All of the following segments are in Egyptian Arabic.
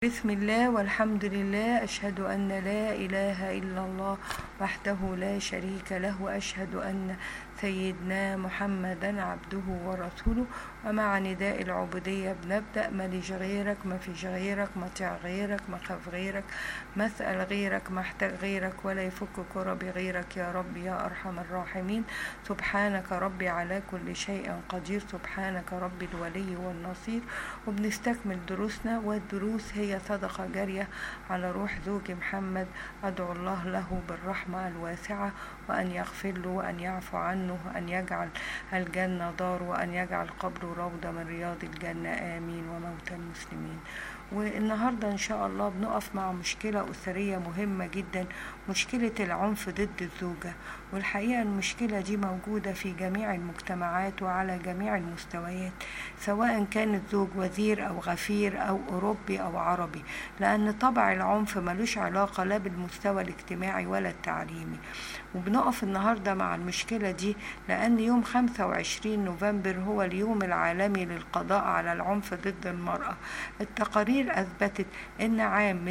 بسم الله والحمد لله أشهد أن لا إله إلا الله وحده لا شريك له وأشهد أن سيدنا محمدا عبده ورسوله ومع نداء العبودية بنبدأ ماليش غيرك ما فيش غيرك مطيع غيرك مخاف غيرك مسأل غيرك محتاج غيرك ولا يفك كربي غيرك يا رب يا أرحم الراحمين سبحانك ربي على كل شيء قدير سبحانك ربي الولي والنصير وبنستكمل دروسنا والدروس هي صدقة جارية على روح زوجي محمد أدعو الله له بالرحمة الواسعة وأن يغفر له وأن يعفو عنه وأن يجعل الجنة دار وأن يجعل قبره روضة من رياض الجنة آمين وموتى المسلمين والنهاردة إن شاء الله بنقف مع مشكلة أسرية مهمة جدا مشكلة العنف ضد الزوجة والحقيقة المشكلة دي موجودة في جميع المجتمعات وعلى جميع المستويات سواء كان الزوج وزير أو غفير أو أوروبي أو عربي لأن طبع العنف ملوش علاقة لا بالمستوى الاجتماعي ولا التعليمي وبنقف النهاردة مع المشكلة دي لأن يوم 25 نوفمبر هو اليوم العالمي للقضاء على العنف ضد المرأة التقارير أثبتت أن عام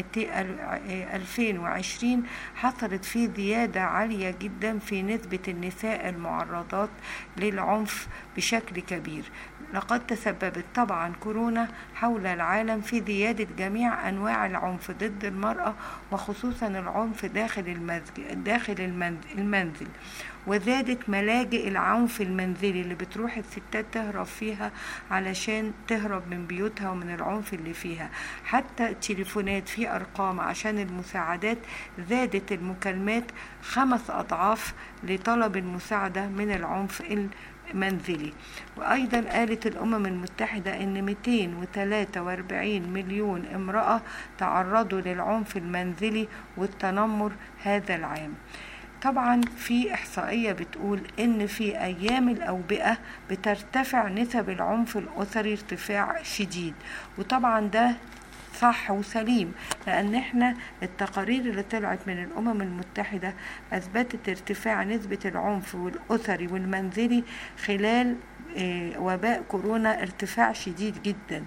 2020 حصلت فيه زيادة عالية جدا في نسبة النساء المعرضات للعنف بشكل كبير لقد تسببت طبعا كورونا حول العالم في زيادة جميع أنواع العنف ضد المرأة وخصوصا العنف داخل المنزل, داخل المنزل وزادت ملاجئ العنف المنزلي اللي بتروح الستات تهرب فيها علشان تهرب من بيوتها ومن العنف اللي فيها حتى التليفونات في أرقام عشان المساعدات زادت المكالمات خمس أضعاف لطلب المساعدة من العنف منزلي وأيضا قالت الأمم المتحدة أن 243 مليون امرأة تعرضوا للعنف المنزلي والتنمر هذا العام طبعا في إحصائية بتقول إن في أيام الأوبئة بترتفع نسب العنف الأسري ارتفاع شديد وطبعا ده صح وسليم لأن احنا التقارير اللي طلعت من الأمم المتحدة أثبتت ارتفاع نسبة العنف والأسري والمنزلي خلال وباء كورونا ارتفاع شديد جدا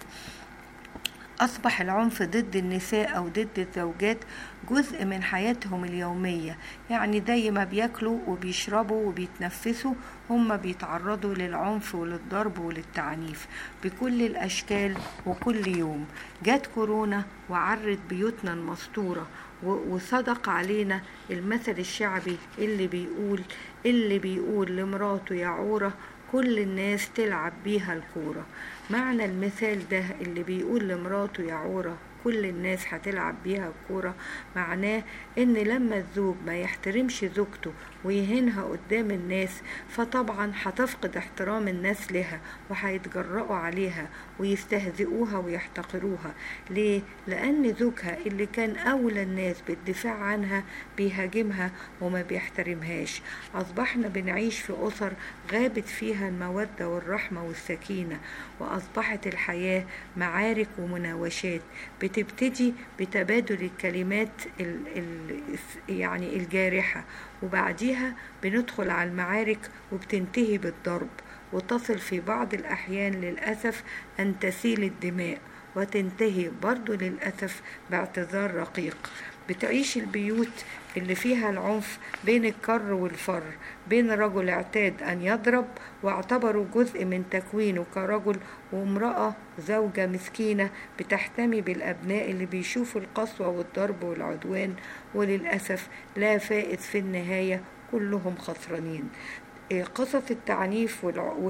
أصبح العنف ضد النساء أو ضد الزوجات جزء من حياتهم اليومية يعني زي ما بياكلوا وبيشربوا وبيتنفسوا هم بيتعرضوا للعنف وللضرب وللتعنيف بكل الأشكال وكل يوم جت كورونا وعرت بيوتنا المستورة وصدق علينا المثل الشعبي اللي بيقول اللي بيقول لمراته يا عورة كل الناس تلعب بيها الكورة معنى المثال ده اللي بيقول لمراته يا عورة كل الناس هتلعب بيها الكورة معناه ان لما الزوج ما يحترمش زوجته ويهينها قدام الناس فطبعا هتفقد احترام الناس لها وهيتجرأوا عليها ويستهزئوها ويحتقروها ليه؟ لأن زوجها اللي كان أولى الناس بالدفاع عنها بيهاجمها وما بيحترمهاش أصبحنا بنعيش في أسر غابت فيها المودة والرحمة والسكينة وأصبحت الحياة معارك ومناوشات بتبتدي بتبادل الكلمات ال ال يعني الجارحة وبعديها بندخل على المعارك وبتنتهي بالضرب وتصل في بعض الأحيان للأسف أن تسيل الدماء وتنتهي برضو للأسف باعتذار رقيق بتعيش البيوت اللي فيها العنف بين الكر والفر بين رجل اعتاد أن يضرب واعتبره جزء من تكوينه كرجل وامرأة زوجة مسكينة بتحتمي بالأبناء اللي بيشوفوا القسوة والضرب والعدوان وللأسف لا فائز في النهاية كلهم خسرانين قصص التعنيف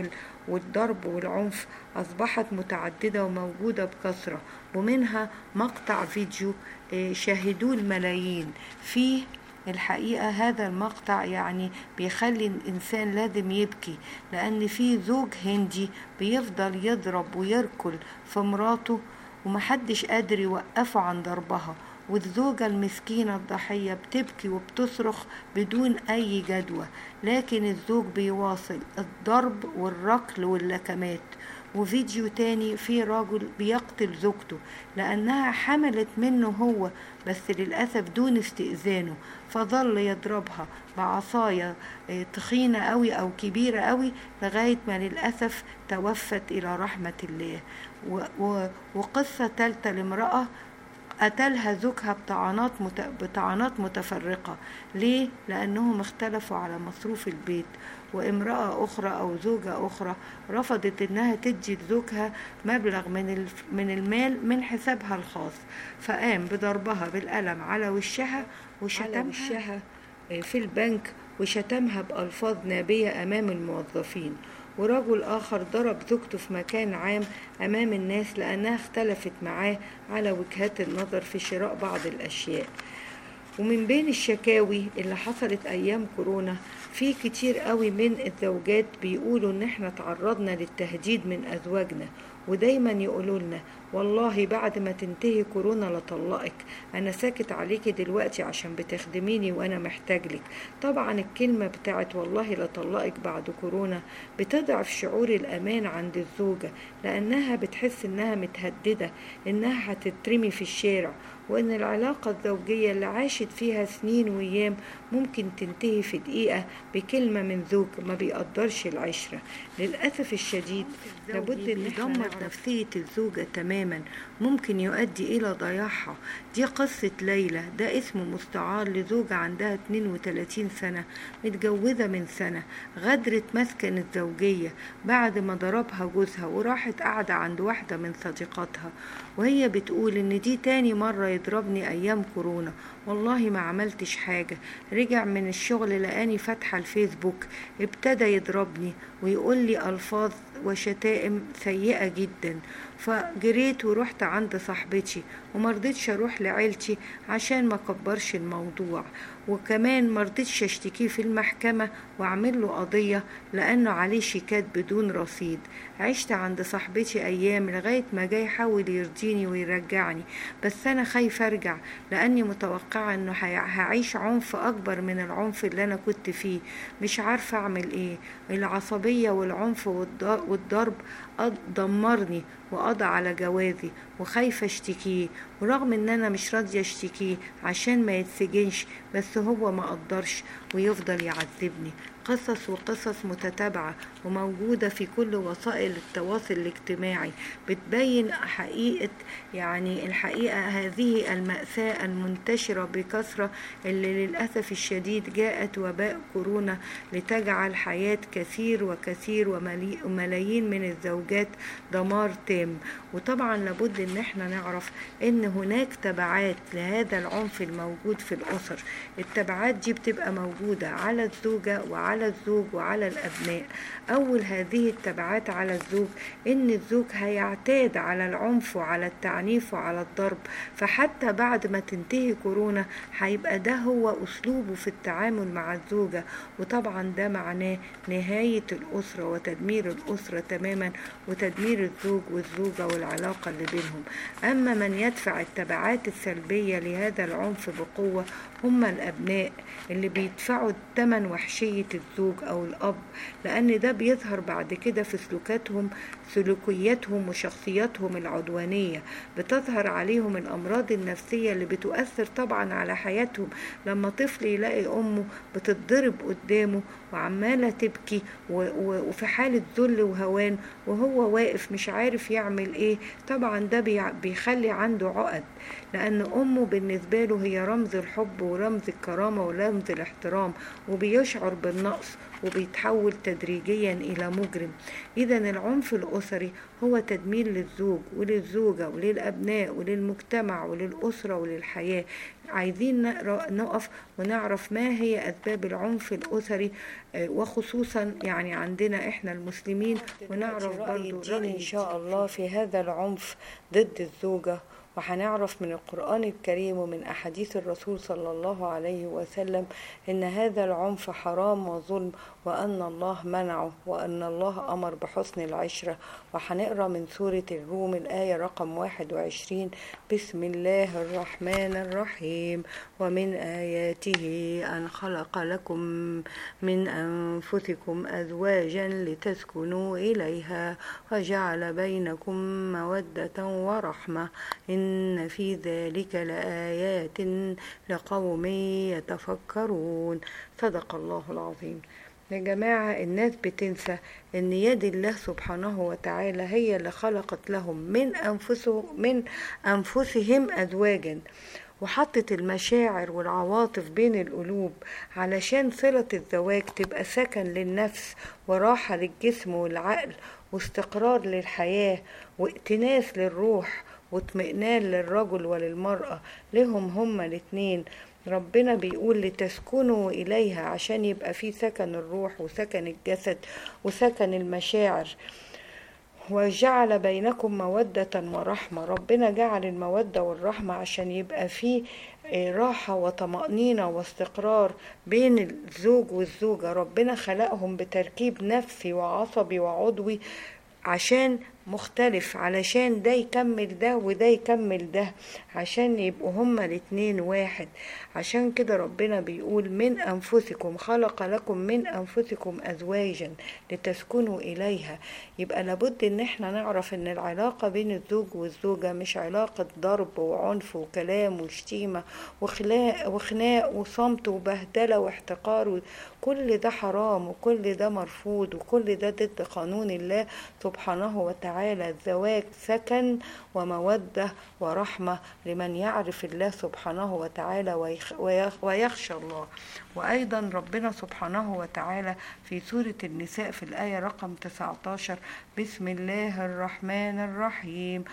والضرب والعنف أصبحت متعددة وموجودة بكثرة ومنها مقطع فيديو شاهدوه الملايين فيه الحقيقة هذا المقطع يعني بيخلي الإنسان لازم يبكي لأن في زوج هندي بيفضل يضرب ويركل في مراته ومحدش قادر يوقفه عن ضربها والزوجة المسكينة الضحية بتبكي وبتصرخ بدون أي جدوى لكن الزوج بيواصل الضرب والركل واللكمات وفيديو تاني في راجل بيقتل زوجته لأنها حملت منه هو بس للأسف دون استئذانه فظل يضربها بعصاية تخينة قوي أو كبيرة قوي لغاية ما للأسف توفت إلى رحمة الله وقصة تالتة لامرأة قتلها زوجها بطعنات مت... بطعنات متفرقة ليه؟ لأنهم اختلفوا على مصروف البيت وامرأة أخرى أو زوجة أخرى رفضت إنها تدي لزوجها مبلغ من الف... من المال من حسابها الخاص فقام بضربها بالقلم على وشها وشتمها وشها في البنك وشتمها بألفاظ نابية أمام الموظفين ورجل آخر ضرب زوجته في مكان عام أمام الناس لأنها اختلفت معاه على وجهات النظر في شراء بعض الأشياء ومن بين الشكاوي اللي حصلت أيام كورونا في كتير قوي من الزوجات بيقولوا إن احنا تعرضنا للتهديد من أزواجنا ودايما يقولوا لنا والله بعد ما تنتهي كورونا لطلقك انا ساكت عليكي دلوقتي عشان بتخدميني وانا محتاج لك طبعا الكلمة بتاعت والله لطلقك بعد كورونا بتضعف شعور الامان عند الزوجة لانها بتحس انها متهددة انها هتترمي في الشارع وان العلاقة الزوجية اللي عاشت فيها سنين وايام ممكن تنتهي في دقيقة بكلمة من زوج ما بيقدرش العشرة للأسف الشديد لابد ان يدمر نفسية الزوجة تماما ممكن يؤدي إلى ضياعها دي قصة ليلى ده اسمه مستعار لزوجة عندها 32 سنة متجوزة من سنة غدرت مسكن الزوجية بعد ما ضربها جوزها وراحت قاعدة عند واحدة من صديقاتها وهي بتقول إن دي تاني مرة يضربني أيام كورونا والله ما عملتش حاجة رجع من الشغل لقاني فاتحة الفيسبوك ابتدى يضربني ويقول لي ألفاظ وشتائم سيئة جدا فجريت ورحت عند صاحبتي ومرضتش اروح لعيلتي عشان ما كبرش الموضوع وكمان مرضتش اشتكيه في المحكمة واعمل له قضية لانه عليه شيكات بدون رصيد عشت عند صاحبتي ايام لغاية ما جاي يحاول يرضيني ويرجعني بس انا خايفة ارجع لاني متوقعة انه هعيش عنف اكبر من العنف اللي انا كنت فيه مش عارفة اعمل ايه العصبية والعنف والضرب دمرني وقضى على جوازي وخايفة اشتكيه ورغم ان انا مش راضية اشتكيه عشان ما يتسجنش بس هو ما قدرش ويفضل يعذبني قصص وقصص متتابعة وموجودة في كل وسائل التواصل الاجتماعي بتبين حقيقة يعني الحقيقة هذه المأساة المنتشرة بكثرة اللي للأسف الشديد جاءت وباء كورونا لتجعل حياة كثير وكثير وملايين من الزوجات دمار تام وطبعا لابد ان احنا نعرف ان هناك تبعات لهذا العنف الموجود في الأسر التبعات دي بتبقى موجودة على الزوجة وعلى الزوج وعلى الأبناء أول هذه التبعات على الزوج إن الزوج هيعتاد على العنف وعلى التعنيف وعلى الضرب فحتى بعد ما تنتهي كورونا هيبقى ده هو أسلوبه في التعامل مع الزوجة وطبعا ده معناه نهاية الأسرة وتدمير الأسرة تماما وتدمير الزوج والزوجة والعلاقة اللي بينهم أما من يدفع التبعات السلبية لهذا العنف بقوة هم الأبناء اللي بيدفعوا الثمن وحشية الزوج أو الأب لأن ده بيظهر بعد كده في سلوكاتهم سلوكياتهم وشخصياتهم العدوانية بتظهر عليهم الأمراض النفسية اللي بتؤثر طبعا على حياتهم لما طفل يلاقي أمه بتتضرب قدامه وعمالة تبكي وفي حالة ذل وهوان وهو واقف مش عارف يعمل ايه طبعا ده بيخلي عنده عقد لأن أمه بالنسبة له هي رمز الحب ورمز الكرامة ورمز الاحترام وبيشعر بالنقص وبيتحول تدريجيا إلى مجرم إذا العنف الأسري هو تدمير للزوج وللزوجة وللأبناء وللمجتمع وللأسرة وللحياة عايزين نقف ونعرف ما هي أسباب العنف الأسري وخصوصا يعني عندنا إحنا المسلمين ونعرف برضو إن شاء الله في هذا العنف ضد الزوجة وهنعرف من القرآن الكريم ومن أحاديث الرسول صلى الله عليه وسلم إن هذا العنف حرام وظلم وأن الله منعه وأن الله أمر بحسن العشرة وهنقرأ من سورة الروم الآية رقم 21 بسم الله الرحمن الرحيم ومن آياته أن خلق لكم من أنفسكم أزواجا لتسكنوا إليها وجعل بينكم مودة ورحمة إن في ذلك لآيات لقوم يتفكرون صدق الله العظيم يا جماعة الناس بتنسى ان يد الله سبحانه وتعالى هي اللي خلقت لهم من انفسهم من انفسهم ازواجا وحطت المشاعر والعواطف بين القلوب علشان صلة الزواج تبقى سكن للنفس وراحة للجسم والعقل واستقرار للحياة وائتناس للروح واطمئنان للرجل وللمرأة لهم هما الاتنين ربنا بيقول لتسكنوا إليها عشان يبقى في سكن الروح وسكن الجسد وسكن المشاعر وجعل بينكم مودة ورحمة ربنا جعل المودة والرحمة عشان يبقى في راحة وطمأنينة واستقرار بين الزوج والزوجة ربنا خلقهم بتركيب نفسي وعصبي وعضوي عشان مختلف علشان ده يكمل ده وده يكمل ده عشان يبقوا هما الاتنين واحد عشان كده ربنا بيقول من أنفسكم خلق لكم من أنفسكم أزواجا لتسكنوا إليها يبقى لابد إن احنا نعرف إن العلاقة بين الزوج والزوجة مش علاقة ضرب وعنف وكلام وشتيمة وخلاق وخناق وصمت وبهدلة واحتقار كل ده حرام وكل ده مرفوض وكل ده ضد قانون الله سبحانه وتعالى تعالى الزواج سكن ومودة ورحمة لمن يعرف الله سبحانه وتعالى ويخشى الله وأيضا ربنا سبحانه وتعالى في سورة النساء في الآية رقم 19 بسم الله الرحمن الرحيم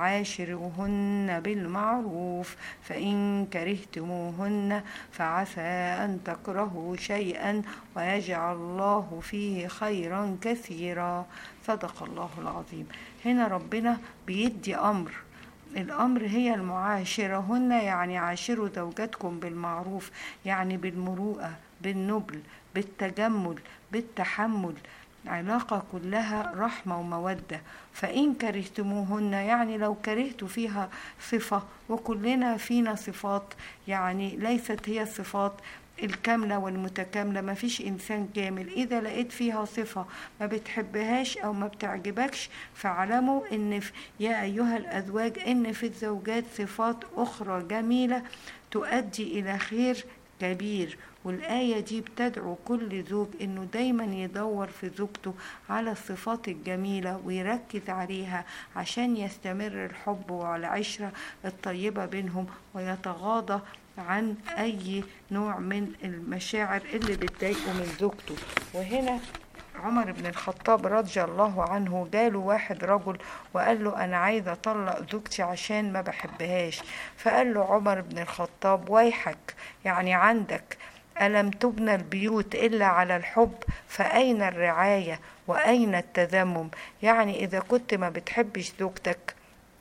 وعاشروهن بالمعروف فإن كرهتموهن فعسى أن تكرهوا شيئا ويجعل الله فيه خيرا كثيرا صدق الله العظيم هنا ربنا بيدي أمر الأمر هي المعاشرة هن يعني عاشروا زوجاتكم بالمعروف يعني بالمروءة بالنبل بالتجمل بالتحمل علاقة كلها رحمة ومودة فإن كرهتموهن يعني لو كرهت فيها صفة وكلنا فينا صفات يعني ليست هي الصفات الكاملة والمتكاملة ما فيش إنسان كامل إذا لقيت فيها صفة ما بتحبهاش أو ما بتعجبكش فاعلموا إن في يا أيها الأزواج إن في الزوجات صفات أخرى جميلة تؤدي إلى خير كبير والآية دي بتدعو كل زوج إنه دايما يدور في زوجته على الصفات الجميلة ويركز عليها عشان يستمر الحب والعشرة الطيبة بينهم ويتغاضى عن أي نوع من المشاعر اللي بتضايقه من زوجته وهنا عمر بن الخطاب رضي الله عنه جاله واحد رجل وقال له أنا عايز أطلق زوجتي عشان ما بحبهاش فقال له عمر بن الخطاب ويحك يعني عندك ألم تبنى البيوت إلا على الحب فأين الرعاية وأين التذمم يعني إذا كنت ما بتحبش زوجتك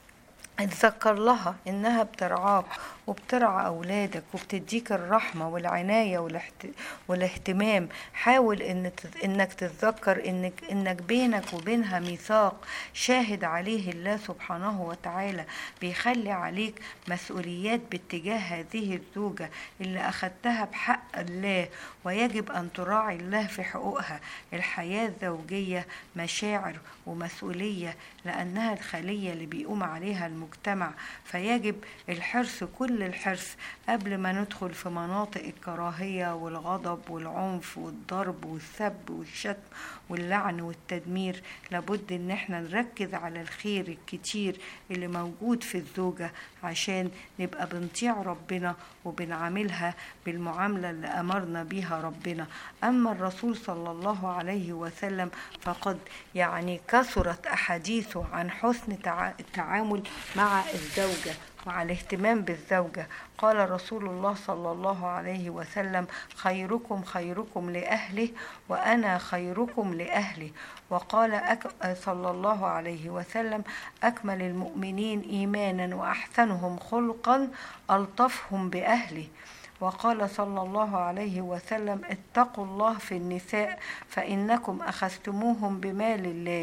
اتذكر لها انها بترعاك وبترعى اولادك وبتديك الرحمه والعنايه والاحت... والاهتمام حاول ان انك تتذكر انك انك بينك وبينها ميثاق شاهد عليه الله سبحانه وتعالى بيخلي عليك مسؤوليات باتجاه هذه الزوجه اللي اخذتها بحق الله ويجب ان تراعي الله في حقوقها الحياه الزوجيه مشاعر ومسؤوليه لانها الخليه اللي بيقوم عليها المجتمع فيجب الحرص كل الحرص قبل ما ندخل في مناطق الكراهية والغضب والعنف والضرب والسب والشتم واللعن والتدمير لابد ان احنا نركز على الخير الكتير اللي موجود في الزوجة عشان نبقى بنطيع ربنا وبنعاملها بالمعاملة اللي أمرنا بيها ربنا أما الرسول صلى الله عليه وسلم فقد يعني كثرت أحاديثه عن حسن التعامل مع الزوجة مع الاهتمام بالزوجة قال رسول الله صلى الله عليه وسلم خيركم خيركم لأهله وأنا خيركم لأهلي وقال أك... صلى الله عليه وسلم أكمل المؤمنين إيمانا وأحسنهم خلقا ألطفهم بأهله وقال صلى الله عليه وسلم اتقوا الله في النساء فإنكم أخذتموهم بمال الله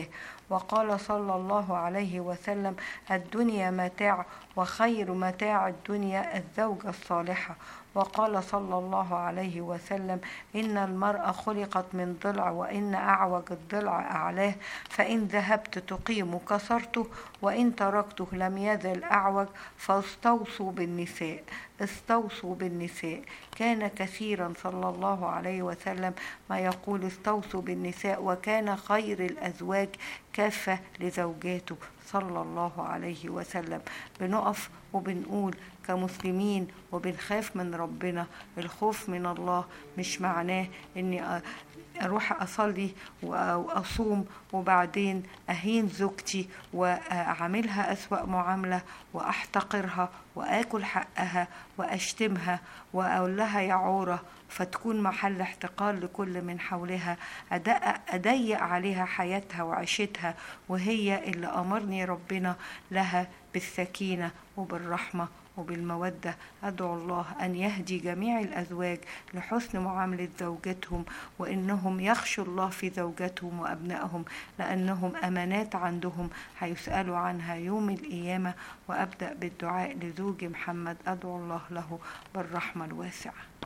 وقال صلى الله عليه وسلم الدنيا متاع وخير متاع الدنيا الزوجة الصالحة وقال صلى الله عليه وسلم إن المرأة خلقت من ضلع وإن أعوج الضلع أعلاه فإن ذهبت تقيم كسرته وإن تركته لم يزل أعوج فاستوصوا بالنساء استوصوا بالنساء كان كثيرا صلى الله عليه وسلم ما يقول استوصوا بالنساء وكان خير الأزواج كافة لزوجاته صلى الله عليه وسلم بنقف وبنقول كمسلمين وبنخاف من ربنا الخوف من الله مش معناه اني اروح اصلي واصوم وبعدين اهين زوجتي واعاملها اسوا معامله واحتقرها واكل حقها واشتمها واقول لها يا عوره فتكون محل احتقار لكل من حولها أضيق عليها حياتها وعيشتها وهي اللي أمرني ربنا لها بالسكينة وبالرحمة وبالمودة أدعو الله أن يهدي جميع الأزواج لحسن معاملة زوجتهم وإنهم يخشوا الله في زوجاتهم وأبنائهم لأنهم أمانات عندهم هيسألوا عنها يوم القيامة وأبدأ بالدعاء لزوجي محمد أدعو الله له بالرحمة الواسعة